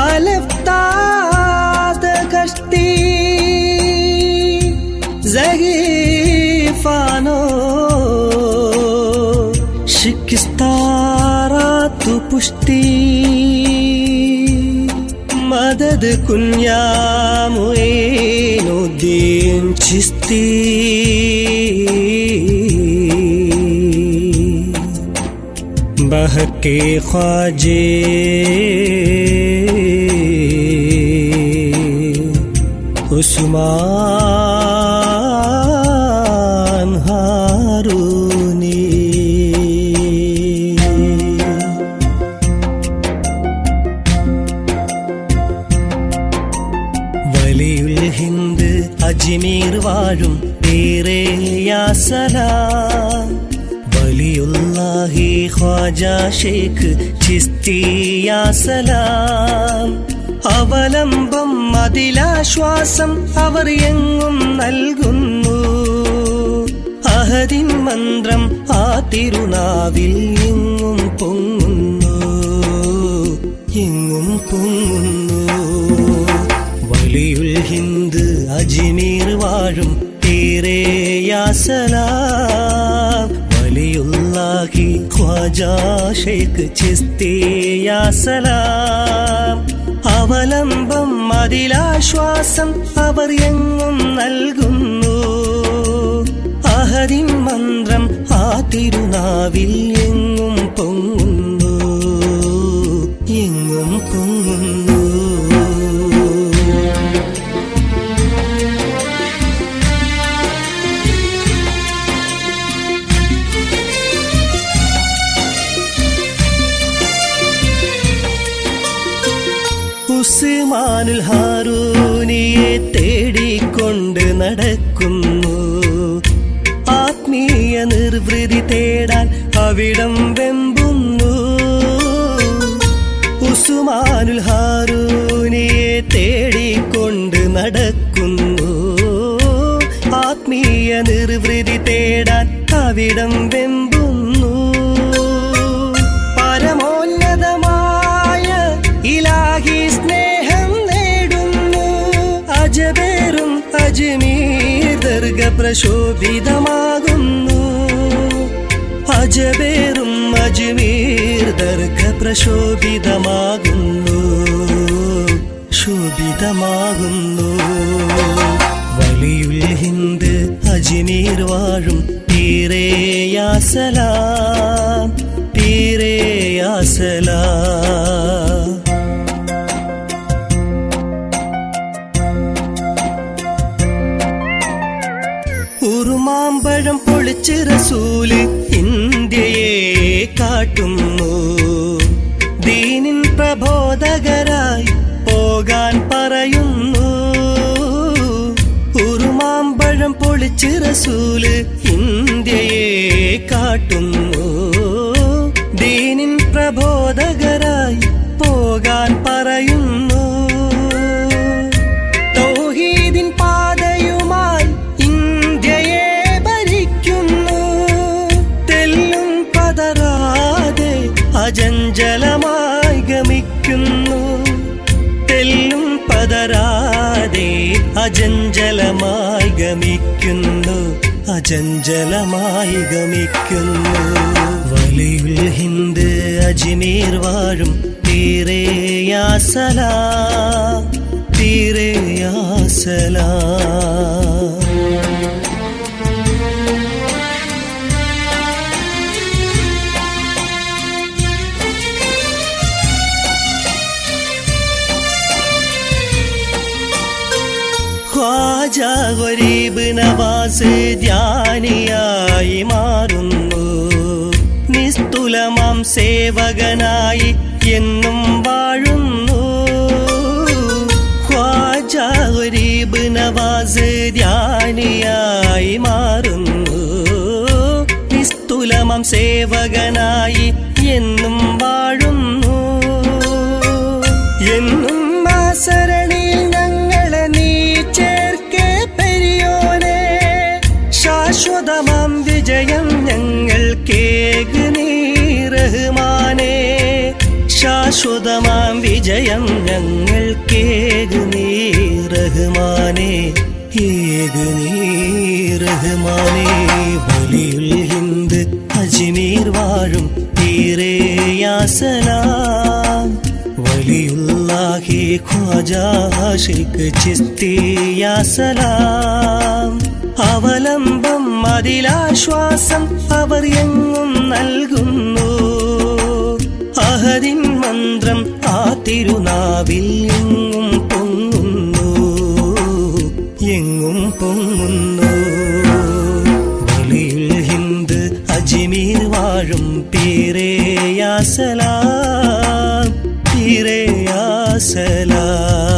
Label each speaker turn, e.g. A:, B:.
A: بلفتاد کشتی زگیفانو شکستارات پشتی مدد کن یا معین الدین چستی بہکے خواجے عثمان هارونی വലിയുൽ ഹിന്ദ് അജ്മീർ വാഴും സലാം വലിയുല്ലാഹി ഖ്വാജ ഷേഖ് ചിസ്തിയാസലാം അവലംബം അതിലാശ്വാസം അവർ എങ്ങും നൽകുന്നു അഹദിൻ മന്ത്രം ആ തിരുനാവിൽ എങ്ങും പൊങ്ങുന്നു എങ്ങും പൊങ്ങുന്നു വലിയുൽ ഹിന്ദ് അജ്മീർ വാഴും തീരേയാസലാം വലിയുല്ലാഹി ഖ്വാജ ഷേഖ് ചിസ്തിയാസലാം അവലംബം അതിലാശ്വാസം അവർ എങ്ങും നൽകുന്നു അഹരിൻ മന്ത്രം ആ തിരുനാവിൽ എങ്ങും പൊങ്ങുന്നു എങ്ങും പൊങ്ങുന്നു ഉസ്മാനുൽ ഹാറൂനിയെ തേടിക്കൊണ്ട് നടക്കുന്നു ആത്മീയ നിർവൃതി തേടാൻ അവിടം വെമ്പുന്നു ഉസ്മാനുൽ ഹാറൂനിയെ തേടിക്കൊണ്ട് നടക്കുന്നു ആത്മീയ നിർവൃതി തേടാൻ അവിടം വെമ്പുന്നു പരമോന്നതമായ ഇലാഹി സ്നേഹം നേടുന്നു അജബേറും അജ്മീർ ദർഗ പ്രശോഭിതമാകുന്നു അജബേറും അജ്മീർ ദർഗ പ്രശോഭിതമാകുന്നു ശോഭിതമാകുന്നു വലിയുൽ ഹിന്ദ് അജ്മീർ വാഴും തീരേയാസലാം തീരേയാസലാം ഉറുമാമ്പഴം പൊളിച്ച് റസൂല് ഇന്ത്യയെ കാട്ടുന്നു ദീനിൻ പ്രബോധകരായി പോകാൻ പറയുന്നു ഉറുമാമ്പഴം പൊളിച്ച് റസൂല് ഇന്ത്യയെ കാട്ടുന്നു ദീനിൻ പ്രബോധകരായി പോകാൻ പറയുന്നു തൗഹീദിൻ പാതയുമായി ഇന്ത്യയെ ഭരിക്കുന്നു തെല്ലും പതറാതെ അജഞ്ചലമായി ഗമിക്കുന്നു തെല്ലും പതരാതെ അജഞ്ചലമായി ഗമിക്കുന്നു അജഞ്ചലമായി ഗമിക്കുന്നു വലിയുൽ ഹിന്ദ് അജ്മീർ വാഴും തീരേയാസലാ തീരേയാസലാ ഖ്വാജ ഗരീബ് നവാസ് ധ്യാനിയായി മാറുന്നു നിസ്തുലമാം സേവകനായി എന്നും വാഴുന്നു ഖ്വാജ ഗരീബ് നവാസ് ധ്യാനിയായി മാറുന്നു നിസ്തുലമാം സേവകനായി എന്നും വാഴുന്നു എന്നും ആ സരണിയിൽ ഞങ്ങളെ നീ ചേർക്കേ പെരിയോനെ ശാശ്വതമാം വിജയം ഞങ്ങൾ കേക് നീ റഹ്മാനെ ശാശ്വത ശാശ്വതമാം വിജയം ഞങ്ങൾക്കേകു നീ റഹ്മാനേ ഏകു നീ റഹ്മാനേ വലിയുൽ ഹിന്ദ് അജ്മീർ വാഴും തീരേയാസലാം വലിയുല്ലാഹി ഖ്വാജാ ആഷിഖ് ചിസ്തിയാസലാം അവലംബം അതിലാശ്വാസം അവർ എങ്ങും നൽകുന്നു അഹദിൻ മന്ത്രം ആ തിരുനാവിൽ എങ്ങും പൊങ്ങുന്നു എങ്ങും പൊങ്ങുന്നു വലിയുൽ ഹിന്ദ് അജ്മീർ വാഴും പീരേയാസലാം പീരേയാസലാം